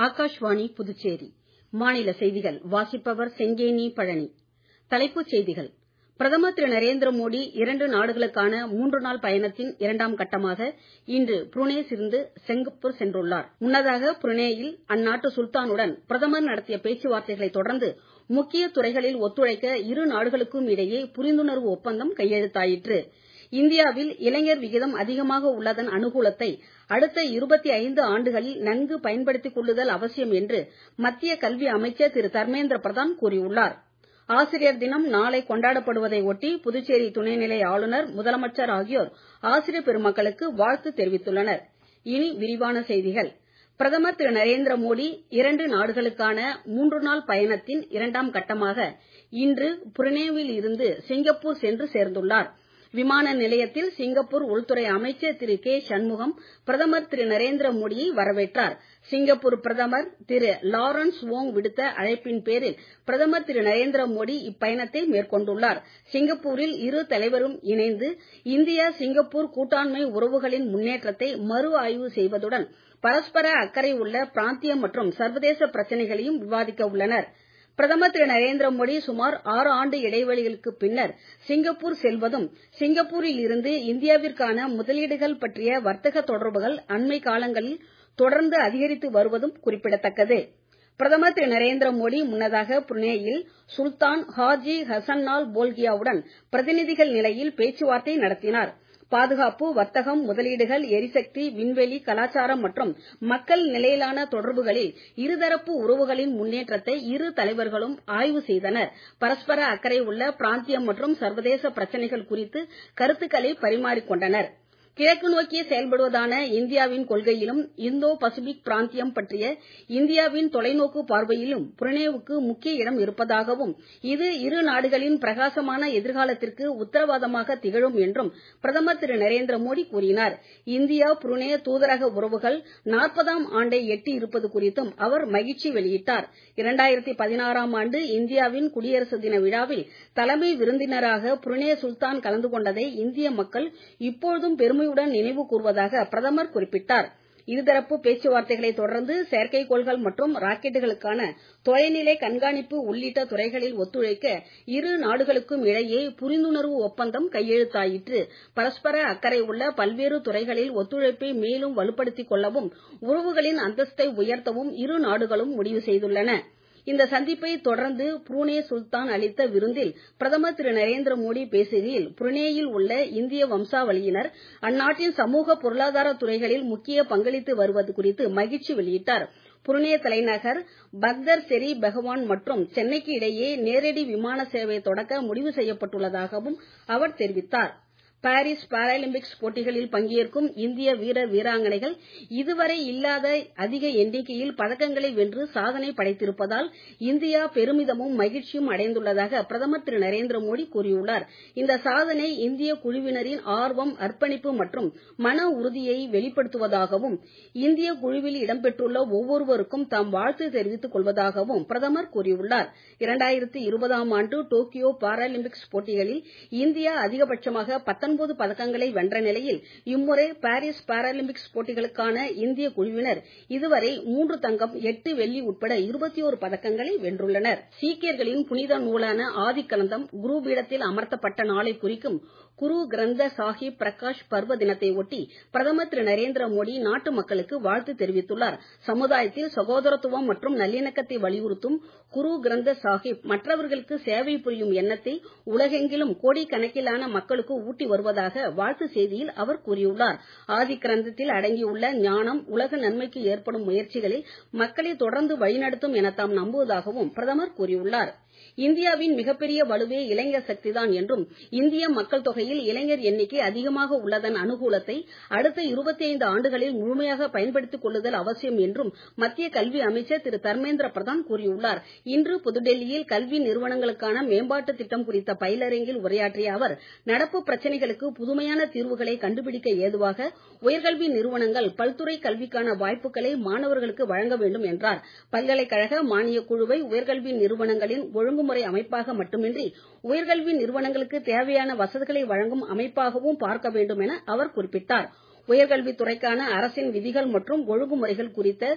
ஆகாஷ்வாணி புதுச்சேரி மாநில செய்திகள் வாசிப்பவர் செங்கேனி பழனி தலைப்புச் செய்திகள் பிரதமர் திரு நரேந்திர மோடி இரண்டு நாடுகளுக்கான மூன்று நாள் பயணத்தின் இரண்டாம் கட்டமாக இன்று புருனேயிலிருந்து சிங்கப்பூர் சென்றுள்ளார் முன்னதாக புருனேயில் அந்நாட்டு சுல்தானுடன் பிரதமர் நடத்திய பேச்சுவார்த்தைகளைத் தொடர்ந்து முக்கிய துறைகளில் ஒத்துழைக்க இரு நாடுகளுக்கும் இடையே புரிந்துணர்வு ஒப்பந்தம் கையெழுத்தாயிற்று இந்தியாவில் இளைஞர் விகிதம் அதிகமாக உள்ளதன் அனுகூலத்தை அடுத்த இருபத்தி ஐந்து ஆண்டுகளில் நன்கு பயன்படுத்திக் கொள்ளுதல் அவசியம் என்று மத்திய கல்வி அமைச்சர் திரு தர்மேந்திர பிரதான் கூறியுள்ளார் ஆசிரியர் தினம் நாளை கொண்டாடப்படுவதை ஒட்டி புதுச்சேரி துணைநிலை ஆளுநர் முதலமைச்சர் ஆகியோர் ஆசிரியர் பெருமக்களுக்கு வாழ்த்து தெரிவித்துள்ளனர் இனி விரிவான செய்திகள் பிரதமர் திரு நரேந்திர மோடி இரண்டு நாடுகளுக்கான மூன்று நாள் பயணத்தின் இரண்டாம் கட்டமாக இன்று புருனேவில் இருந்து சிங்கப்பூர் சென்று சேர்ந்துள்ளார் விமான நிலையத்தில் சிங்கப்பூர் உள்துறை அமைச்சர் திரு கே சண்முகம் பிரதமர் திரு நரேந்திர மோடியை வரவேற்றார் சிங்கப்பூர் பிரதமர் திரு லாரன்ஸ் வோங் விடுத்த அழைப்பின் பேரில் பிரதமர் திரு நரேந்திர மோடி இப்பயணத்தை மேற்கொண்டுள்ளார் சிங்கப்பூரில் இரு தலைவரும் இணைந்து இந்தியா சிங்கப்பூர் கூட்டாண்மை உறவுகளின் முன்னேற்றத்தை மறு ஆய்வு செய்வதுடன் பரஸ்பர அக்கறை உள்ள பிராந்திய மற்றும் சர்வதேச பிரச்சனைகளையும் விவாதிக்க உள்ளனர் பிரதமர் திரு நரேந்திர மோடி சுமார் ஆறு ஆண்டு இடைவெளிகளுக்கு பின்னர் சிங்கப்பூர் செல்வதும் சிங்கப்பூரில் இருந்து இந்தியாவிற்கான முதலீடுகள் பற்றிய வர்த்தக தொடர்புகள் அண்மை காலங்களில் தொடர்ந்து அதிகரித்து வருவதும் குறிப்பிடத்தக்கது பிரதமர் திரு நரேந்திர மோடி முன்னதாக புனேயில் சுல்தான் ஹாஜி ஹசன்னால் போல்கியாவுடன் பிரதிநிதிகள் நிலையில் பேச்சுவார்த்தை நடத்தினார் பாதுகாப்பு வர்த்தகம் முதலீடுகள் எரிசக்தி விண்வெளி கலாச்சாரம் மற்றும் மக்கள் நிலையிலான தொடர்புகளில் இருதரப்பு உறவுகளின் முன்னேற்றத்தை இரு தலைவர்களும் ஆய்வு செய்தனர் பரஸ்பர அக்கறை உள்ள பிராந்தியம் மற்றும் சர்வதேச பிரச்சனைகள் குறித்து கருத்துக்களை பரிமாறிக்கொண்டனர் கிழக்கு நோக்கி செயல்படுவதான இந்தியாவின் கொள்கையிலும் இந்தோ பசிபிக் பிராந்தியம் பற்றிய இந்தியாவின் தொலைநோக்கு பார்வையிலும் புருனேவுக்கு முக்கிய இடம் இருப்பதாகவும் இது இரு நாடுகளின் பிரகாசமான எதிர்காலத்திற்கு உத்தரவாதமாக திகழும் என்றும் பிரதமர் திரு நரேந்திர மோடி கூறினார் இந்தியா புருனே தூதரக உறவுகள் நாற்பதாம் ஆண்டை எட்டி இருப்பது குறித்தும் அவர் மகிழ்ச்சி வெளியிட்டார் இரண்டாயிரத்தி பதினாறாம் ஆண்டு இந்தியாவின் குடியரசு தின விழாவில் தலைமை விருந்தினராக புருனே சுல்தான் கலந்து கொண்டதை இந்திய மக்கள் இப்பொழுதும் பெருமை பெருமையுடன் நினைவு கூர்வதாக பிரதமர் குறிப்பிட்டார் இருதரப்பு பேச்சுவார்த்தைகளை தொடர்ந்து செயற்கைக்கோள்கள் மற்றும் ராக்கெட்டுகளுக்கான தொலைநிலை கண்காணிப்பு உள்ளிட்ட துறைகளில் ஒத்துழைக்க இரு நாடுகளுக்கும் இடையே புரிந்துணர்வு ஒப்பந்தம் கையெழுத்தாயிற்று பரஸ்பர அக்கறை உள்ள பல்வேறு துறைகளில் ஒத்துழைப்பை மேலும் வலுப்படுத்திக் கொள்ளவும் உறவுகளின் அந்தஸ்தை உயர்த்தவும் இரு நாடுகளும் முடிவு செய்துள்ளன இந்த சந்திப்பை தொடர்ந்து புருனே சுல்தான் அளித்த விருந்தில் பிரதமர் திரு நரேந்திர மோடி பேசுகையில் புருனேயில் உள்ள இந்திய வம்சாவளியினர் அந்நாட்டின் சமூக பொருளாதார துறைகளில் முக்கிய பங்களித்து வருவது குறித்து மகிழ்ச்சி வெளியிட்டார் புருனே தலைநகர் பக்தர் செரி பெகவான் மற்றும் சென்னைக்கு இடையே நேரடி விமான சேவை தொடக்க முடிவு செய்யப்பட்டுள்ளதாகவும் அவர் தெரிவித்தார் பாரிஸ் பாராலிம்பிக்ஸ் போட்டிகளில் பங்கேற்கும் இந்திய வீரர் வீராங்கனைகள் இதுவரை இல்லாத அதிக எண்ணிக்கையில் பதக்கங்களை வென்று சாதனை படைத்திருப்பதால் இந்தியா பெருமிதமும் மகிழ்ச்சியும் அடைந்துள்ளதாக பிரதமர் திரு நரேந்திர மோடி கூறியுள்ளார் இந்த சாதனை இந்திய குழுவினரின் ஆர்வம் அர்ப்பணிப்பு மற்றும் மன உறுதியை வெளிப்படுத்துவதாகவும் இந்திய குழுவில் இடம்பெற்றுள்ள ஒவ்வொருவருக்கும் தாம் வாழ்த்து தெரிவித்துக் கொள்வதாகவும் பிரதமர் கூறியுள்ளார் இரண்டாயிரத்தி இருபதாம் ஆண்டு டோக்கியோ பாராலிம்பிக்ஸ் போட்டிகளில் இந்தியா அதிகபட்சமாக பத்தொன்பது பதக்கங்களை வென்ற நிலையில் இம்முறை பாரிஸ் பாராலிம்பிக்ஸ் போட்டிகளுக்கான இந்திய குழுவினர் இதுவரை மூன்று தங்கம் எட்டு வெள்ளி உட்பட இருபத்தி ஒரு பதக்கங்களை வென்றுள்ளனர் சீக்கியர்களின் புனித நூலான ஆதிக்கலந்தம் குரு பீடத்தில் அமர்த்தப்பட்ட நாளை குறிக்கும் குரு கிரந்த சாஹிப் பிரகாஷ் பர்வ தினத்தை ஒட்டி பிரதமர் திரு நரேந்திர மோடி நாட்டு மக்களுக்கு வாழ்த்து தெரிவித்துள்ளார் சமுதாயத்தில் சகோதரத்துவம் மற்றும் நல்லிணக்கத்தை வலியுறுத்தும் குரு கிரந்த சாஹிப் மற்றவர்களுக்கு சேவை புரியும் எண்ணத்தை உலகெங்கிலும் கோடிக்கணக்கிலான மக்களுக்கு ஊட்டி வருவதாக வாழ்த்து செய்தியில் அவர் கூறியுள்ளார் ஆதி கிரந்தத்தில் அடங்கியுள்ள ஞானம் உலக நன்மைக்கு ஏற்படும் முயற்சிகளில் மக்களை தொடர்ந்து வழிநடத்தும் என தாம் நம்புவதாகவும் பிரதமர் கூறியுள்ளார் இந்தியாவின் மிகப்பெரிய வலுவே இளைஞர் சக்திதான் என்றும் இந்திய மக்கள் தொகையில் இளைஞர் எண்ணிக்கை அதிகமாக உள்ளதன் அனுகூலத்தை அடுத்த இருபத்தி ஐந்து ஆண்டுகளில் முழுமையாக பயன்படுத்திக் கொள்ளுதல் அவசியம் என்றும் மத்திய கல்வி அமைச்சர் திரு தர்மேந்திர பிரதான் கூறியுள்ளார் இன்று புதுடெல்லியில் கல்வி நிறுவனங்களுக்கான மேம்பாட்டு திட்டம் குறித்த பயிலரங்கில் உரையாற்றிய அவர் நடப்பு பிரச்சனைகளுக்கு புதுமையான தீர்வுகளை கண்டுபிடிக்க ஏதுவாக உயர்கல்வி நிறுவனங்கள் பல்துறை கல்விக்கான வாய்ப்புகளை மாணவர்களுக்கு வழங்க வேண்டும் என்றார் பல்கலைக்கழக மானியக் குழுவை உயர்கல்வி நிறுவனங்களின் ஒழுங்குமுறை அமைப்பாக மட்டுமின்றி உயர்கல்வி நிறுவனங்களுக்கு தேவையான வசதிகளை வழங்கும் அமைப்பாகவும் பார்க்க வேண்டும் என அவர் குறிப்பிட்டார் உயர்கல்வித் துறைக்கான அரசின் விதிகள் மற்றும் ஒழுங்குமுறைகள் குறித்த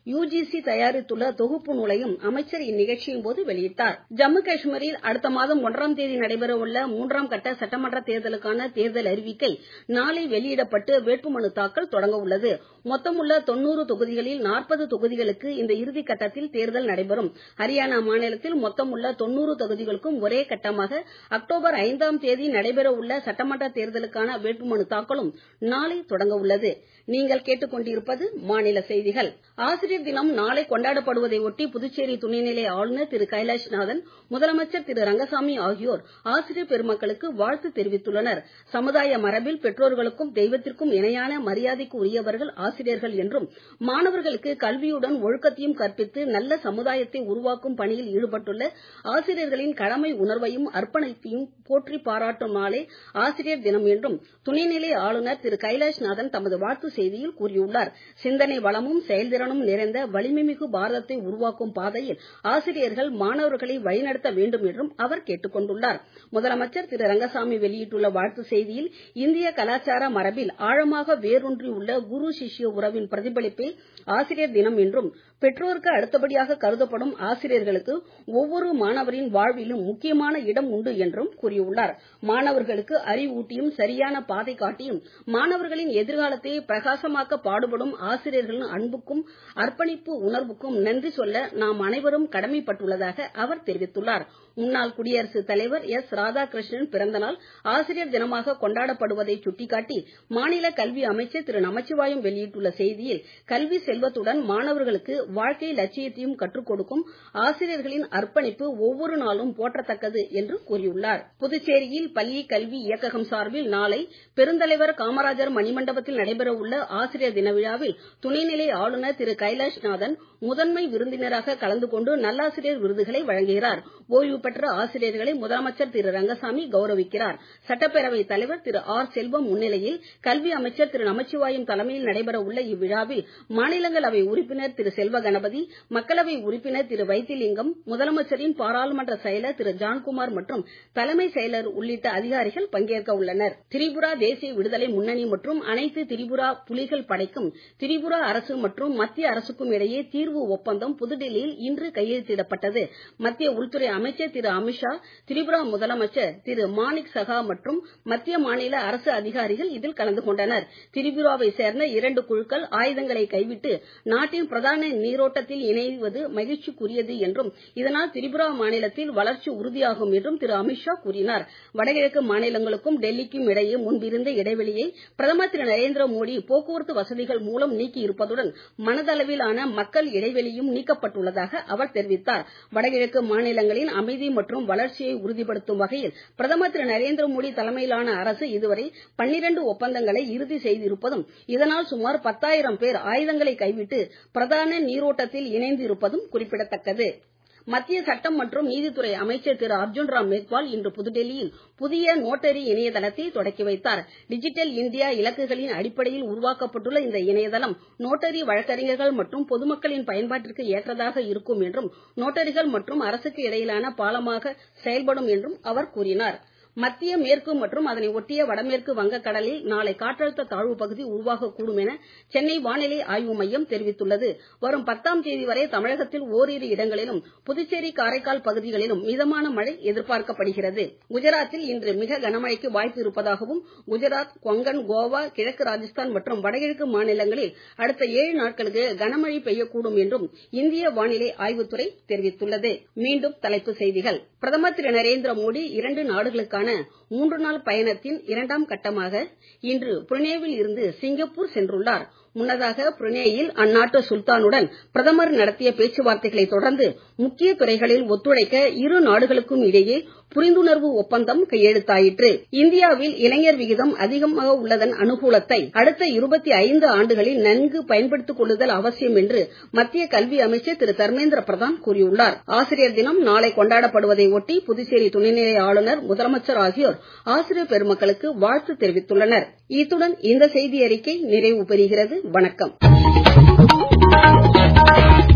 யுஜிசி தயாரித்துள்ள தொகுப்பு நூலையும் அமைச்சர் இந்நிகழ்ச்சியின் போது வெளியிட்டார் ஜம்மு காஷ்மீரில் அடுத்த மாதம் ஒன்றாம் தேதி நடைபெறவுள்ள மூன்றாம் கட்ட சட்டமன்ற தேர்தலுக்கான தேர்தல் அறிவிக்கை நாளை வெளியிடப்பட்டு வேட்புமனு தாக்கல் தொடங்க உள்ளது மொத்தமுள்ள தொன்னூறு தொகுதிகளில் நாற்பது தொகுதிகளுக்கு இந்த இறுதி கட்டத்தில் தேர்தல் நடைபெறும் ஹரியானா மாநிலத்தில் மொத்தமுள்ள தொன்னூறு தொகுதிகளுக்கும் ஒரே கட்டமாக அக்டோபர் ஐந்தாம் தேதி நடைபெற உள்ள சட்டமன்ற தேர்தலுக்கான வேட்புமனு தாக்கலும் நாளை தொடங்க உள்ளது நீங்கள் கேட்டுக்கொண்டிருப்பது மாநில செய்திகள் ஆசிரியர் தினம் நாளை கொண்டாடப்படுவதை ஒட்டி புதுச்சேரி துணைநிலை ஆளுநர் திரு கைலாஷ்நாதன் முதலமைச்சர் திரு ரங்கசாமி ஆகியோர் ஆசிரியர் பெருமக்களுக்கு வாழ்த்து தெரிவித்துள்ளனர் சமுதாய மரபில் பெற்றோர்களுக்கும் தெய்வத்திற்கும் இணையான மரியாதைக்கு உரியவர்கள் ஆசிரியர்கள் என்றும் மாணவர்களுக்கு கல்வியுடன் ஒழுக்கத்தையும் கற்பித்து நல்ல சமுதாயத்தை உருவாக்கும் பணியில் ஈடுபட்டுள்ள ஆசிரியர்களின் கடமை உணர்வையும் அர்ப்பணிப்பையும் போற்றி பாராட்டும் நாளே ஆசிரியர் தினம் என்றும் துணைநிலை ஆளுநர் திரு கைலாஷ்நாதன் தமது வாழ்த்து செய்தியில் கூறியுள்ளார் சிந்தனை வளமும் செயல்திறனும் நிறைந்த வலிமைமிகு பாரதத்தை உருவாக்கும் பாதையில் ஆசிரியர்கள் மாணவர்களை வழிநடத்த வேண்டும் என்றும் அவர் கேட்டுக் கொண்டுள்ளார் முதலமைச்சர் திரு ரங்கசாமி வெளியிட்டுள்ள வாழ்த்து செய்தியில் இந்திய கலாச்சார மரபில் ஆழமாக வேரூன்றியுள்ள குரு சிஷ்ய உறவின் பிரதிபலிப்பே ஆசிரியர் தினம் என்றும் பெற்றோருக்கு அடுத்தபடியாக கருதப்படும் ஆசிரியர்களுக்கு ஒவ்வொரு மாணவரின் வாழ்விலும் முக்கியமான இடம் உண்டு என்றும் கூறியுள்ளார் மாணவர்களுக்கு அறிவூட்டியும் சரியான பாதை காட்டியும் மாணவர்களின் எதிர்காலத்தை பிரகாசமாக்க பாடுபடும் ஆசிரியர்களின் அன்புக்கும் அர்ப்பணிப்பு உணர்வுக்கும் நன்றி சொல்ல நாம் அனைவரும் கடமைப்பட்டுள்ளதாக அவர் தெரிவித்துள்ளார் முன்னாள் குடியரசுத் தலைவர் எஸ் ராதாகிருஷ்ணன் பிறந்தநாள் ஆசிரியர் தினமாக கொண்டாடப்படுவதை சுட்டிக்காட்டி மாநில கல்வி அமைச்சர் திரு நமச்சிவாயம் வெளியிட்டுள்ள செய்தியில் கல்வி செல்வத்துடன் மாணவர்களுக்கு வாழ்க்கை லட்சியத்தையும் கற்றுக் கொடுக்கும் ஆசிரியர்களின் அர்ப்பணிப்பு ஒவ்வொரு நாளும் போற்றத்தக்கது என்று கூறியுள்ளார் புதுச்சேரியில் பள்ளி கல்வி இயக்ககம் சார்பில் நாளை பெருந்தலைவர் காமராஜர் மணிமண்டபத்தில் நடைபெற உள்ள ஆசிரியர் தின விழாவில் துணைநிலை ஆளுநர் திரு கைலாஷ்நாதன் முதன்மை விருந்தினராக கலந்து கொண்டு நல்லாசிரியர் விருதுகளை வழங்குகிறார் ஓய்வு பெற்ற ஆசிரியர்களை முதலமைச்சர் திரு ரங்கசாமி கௌரவிக்கிறார் சட்டப்பேரவைத் தலைவர் திரு ஆர் செல்வம் முன்னிலையில் கல்வி அமைச்சர் திரு நமச்சிவாயம் தலைமையில் நடைபெற உள்ள இவ்விழாவில் மாநிலங்களவை உறுப்பினர் திரு செல்வ கணபதி மக்களவை உறுப்பினர் திரு வைத்திலிங்கம் முதலமைச்சரின் பாராளுமன்ற செயலர் திரு ஜான்குமார் மற்றும் தலைமை செயலர் உள்ளிட்ட அதிகாரிகள் பங்கேற்க உள்ளனர் திரிபுரா தேசிய விடுதலை முன்னணி மற்றும் அனைத்து திரிபுரா புலிகள் படைக்கும் திரிபுரா அரசு மற்றும் மத்திய அரசுக்கும் இடையே தீர்வு ஒப்பந்தம் புதுடெல்லியில் இன்று கையெழுத்திடப்பட்டது மத்திய உள்துறை அமைச்சர் திரு அமித்ஷா திரிபுரா முதலமைச்சர் திரு மாணிக் சகா மற்றும் மத்திய மாநில அரசு அதிகாரிகள் இதில் கலந்து கொண்டனர் திரிபுராவை சேர்ந்த இரண்டு குழுக்கள் ஆயுதங்களை கைவிட்டு நாட்டின் பிரதான நீரோட்டத்தில் இணைவது மகிழ்ச்சிக்குரியது என்றும் இதனால் திரிபுரா மாநிலத்தில் வளர்ச்சி உறுதியாகும் என்றும் திரு அமித்ஷா கூறினார் வடகிழக்கு மாநிலங்களுக்கும் டெல்லிக்கும் இடையே முன்பிருந்த இடைவெளியை பிரதமர் திரு நரேந்திர மோடி போக்குவரத்து வசதிகள் மூலம் நீக்கி இருப்பதுடன் மனதளவிலான மக்கள் இடைவெளியும் நீக்கப்பட்டுள்ளதாக அவர் தெரிவித்தார் வடகிழக்கு மாநிலங்களின் அமைதி மற்றும் வளர்ச்சியை உறுதிப்படுத்தும் வகையில் பிரதமர் திரு நரேந்திர மோடி தலைமையிலான அரசு இதுவரை பன்னிரண்டு ஒப்பந்தங்களை இறுதி செய்திருப்பதும் இதனால் சுமார் பத்தாயிரம் பேர் ஆயுதங்களை கைவிட்டு பிரதான நீரோட்டத்தில் இணைந்து இருப்பதும் குறிப்பிடத்தக்கது மத்திய சட்டம் மற்றும் நீதித்துறை அமைச்சர் திரு அர்ஜுன் ராம் மேக்வால் இன்று புதுடெல்லியில் புதிய நோட்டரி இணையதளத்தை தொடக்கி வைத்தார் டிஜிட்டல் இந்தியா இலக்குகளின் அடிப்படையில் உருவாக்கப்பட்டுள்ள இந்த இணையதளம் நோட்டரி வழக்கறிஞர்கள் மற்றும் பொதுமக்களின் பயன்பாட்டிற்கு ஏற்றதாக இருக்கும் என்றும் நோட்டரிகள் மற்றும் அரசுக்கு இடையிலான பாலமாக செயல்படும் என்றும் அவர் கூறினார் மத்திய மேற்கு மற்றும் அதனை ஒட்டிய வடமேற்கு வங்கக்கடலில் நாளை காற்றழுத்த தாழ்வு பகுதி உருவாகக்கூடும் என சென்னை வானிலை ஆய்வு மையம் தெரிவித்துள்ளது வரும் பத்தாம் தேதி வரை தமிழகத்தில் ஓரிரு இடங்களிலும் புதுச்சேரி காரைக்கால் பகுதிகளிலும் மிதமான மழை எதிர்பார்க்கப்படுகிறது குஜராத்தில் இன்று மிக கனமழைக்கு வாய்ப்பு இருப்பதாகவும் குஜராத் கொங்கன் கோவா கிழக்கு ராஜஸ்தான் மற்றும் வடகிழக்கு மாநிலங்களில் அடுத்த ஏழு நாட்களுக்கு கனமழை பெய்யக்கூடும் என்றும் இந்திய வானிலை ஆய்வுத்துறை தெரிவித்துள்ளது மீண்டும் தலைப்புச் செய்திகள் பிரதமர் திரு நரேந்திர மோடி இரண்டு நாடுகளுக்கான மூன்று நாள் பயணத்தின் இரண்டாம் கட்டமாக இன்று புனேவில் இருந்து சிங்கப்பூர் சென்றுள்ளார் முன்னதாக புனேயில் அந்நாட்டு சுல்தானுடன் பிரதமர் நடத்திய பேச்சுவார்த்தைகளை தொடர்ந்து முக்கிய துறைகளில் ஒத்துழைக்க இரு நாடுகளுக்கும் இடையே புரிந்துணர்வு ஒப்பந்தம் கையெழுத்தாயிற்று இந்தியாவில் இளைஞர் விகிதம் அதிகமாக உள்ளதன் அனுகூலத்தை அடுத்த இருபத்தி ஐந்து ஆண்டுகளில் நன்கு பயன்படுத்திக் கொள்ளுதல் அவசியம் என்று மத்திய கல்வி அமைச்சர் திரு தர்மேந்திர பிரதான் கூறியுள்ளார் ஆசிரியர் தினம் நாளை கொண்டாடப்படுவதை ஒட்டி புதுச்சேரி துணைநிலை ஆளுநர் முதலமைச்சர் ஆகியோர் ஆசிரியர் பெருமக்களுக்கு வாழ்த்து தெரிவித்துள்ளனர் இத்துடன் இந்த செய்தி அறிக்கை நிறைவு பெறுகிறது வணக்கம்